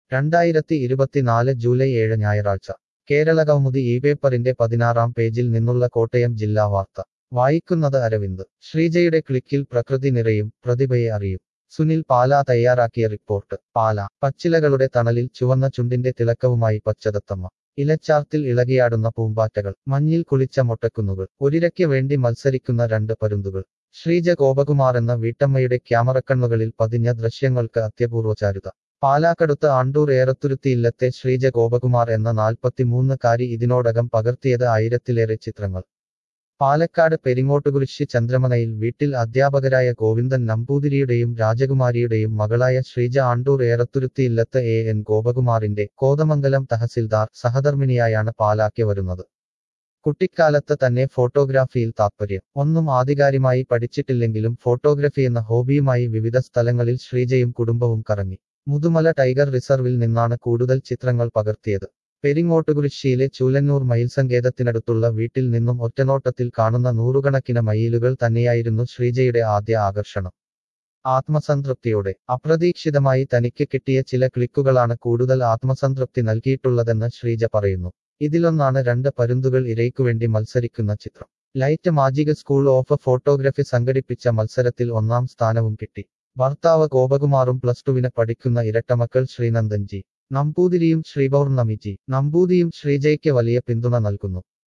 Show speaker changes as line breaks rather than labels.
രണ്ടായിരത്തി ഇരുപത്തിനാല് ജൂലൈ ഏഴ് ഞായറാഴ്ച കേരളകൗമുദി ഈ പേപ്പറിന്റെ പതിനാറാം പേജിൽ നിന്നുള്ള കോട്ടയം ജില്ലാ വാർത്ത വായിക്കുന്നത് അരവിന്ദ് ശ്രീജയുടെ ക്ലിക്കിൽ പ്രകൃതി നിറയും പ്രതിഭയെ അറിയും സുനിൽ പാല തയ്യാറാക്കിയ റിപ്പോർട്ട് പാല പച്ചിലകളുടെ തണലിൽ ചുവന്ന ചുണ്ടിന്റെ തിളക്കവുമായി പച്ചതത്തമ്മ ഇലച്ചാർത്തിൽ ഇളകിയാടുന്ന പൂമ്പാറ്റകൾ മഞ്ഞിൽ കുളിച്ച മൊട്ടക്കുന്നുകൾ ഒരിരയ്ക്ക് വേണ്ടി മത്സരിക്കുന്ന രണ്ട് പരുന്തുകൾ ശ്രീജ ഗോപകുമാർ എന്ന വീട്ടമ്മയുടെ ക്യാമറക്കണ്ണുകളിൽ പതിഞ്ഞ ദൃശ്യങ്ങൾക്ക് അത്യപൂർവ ചാരുത പാലാക്കടുത്ത് ആണ്ടൂർ ഏറത്തുരുത്തി ഇല്ലത്തെ ശ്രീജ ഗോപകുമാർ എന്ന നാൽപ്പത്തിമൂന്നുകാരി ഇതിനോടകം പകർത്തിയത് ആയിരത്തിലേറെ ചിത്രങ്ങൾ പാലക്കാട് പെരിങ്ങോട്ടുകുരിശി ചന്ദ്രമനയിൽ വീട്ടിൽ അധ്യാപകരായ ഗോവിന്ദൻ നമ്പൂതിരിയുടെയും രാജകുമാരിയുടെയും മകളായ ശ്രീജ ആണ്ടൂർ ഏറത്തുരുത്തി ഇല്ലത്ത് എ എൻ ഗോപകുമാറിന്റെ കോതമംഗലം തഹസിൽദാർ സഹധർമ്മിണിയായാണ് പാലാക്കി വരുന്നത് കുട്ടിക്കാലത്ത് തന്നെ ഫോട്ടോഗ്രാഫിയിൽ താത്പര്യം ഒന്നും ആധികാരികമായി പഠിച്ചിട്ടില്ലെങ്കിലും ഫോട്ടോഗ്രഫി എന്ന ഹോബിയുമായി വിവിധ സ്ഥലങ്ങളിൽ ശ്രീജയും കുടുംബവും കറങ്ങി മുതുമല ടൈഗർ റിസർവിൽ നിന്നാണ് കൂടുതൽ ചിത്രങ്ങൾ പകർത്തിയത് പെരിങ്ങോട്ടുകുരിശിയിലെ ചൂലന്നൂർ മയിൽ സങ്കേതത്തിനടുത്തുള്ള വീട്ടിൽ നിന്നും ഒറ്റനോട്ടത്തിൽ കാണുന്ന നൂറുകണക്കിന് മയിലുകൾ തന്നെയായിരുന്നു ശ്രീജയുടെ ആദ്യ ആകർഷണം ആത്മസംതൃപ്തിയോടെ അപ്രതീക്ഷിതമായി തനിക്ക് കിട്ടിയ ചില ക്ലിക്കുകളാണ് കൂടുതൽ ആത്മസംതൃപ്തി നൽകിയിട്ടുള്ളതെന്ന് ശ്രീജ പറയുന്നു ഇതിലൊന്നാണ് രണ്ട് പരുന്തുകൾ ഇരയ്ക്കുവേണ്ടി മത്സരിക്കുന്ന ചിത്രം light magic school of photography സംഘടിപ്പിച്ച മത്സരത്തിൽ ഒന്നാം സ്ഥാനവും കിട്ടി ഭർത്താവ് ഗോപകുമാറും പ്ലസ് ടുവിന് പഠിക്കുന്ന ഇരട്ടമക്കൾ ശ്രീനന്ദൻജി നമ്പൂതിരിയും ശ്രീപൗർണമിജി നമ്പൂതിയും ശ്രീജയ്ക്ക് വലിയ പിന്തുണ നൽകുന്നു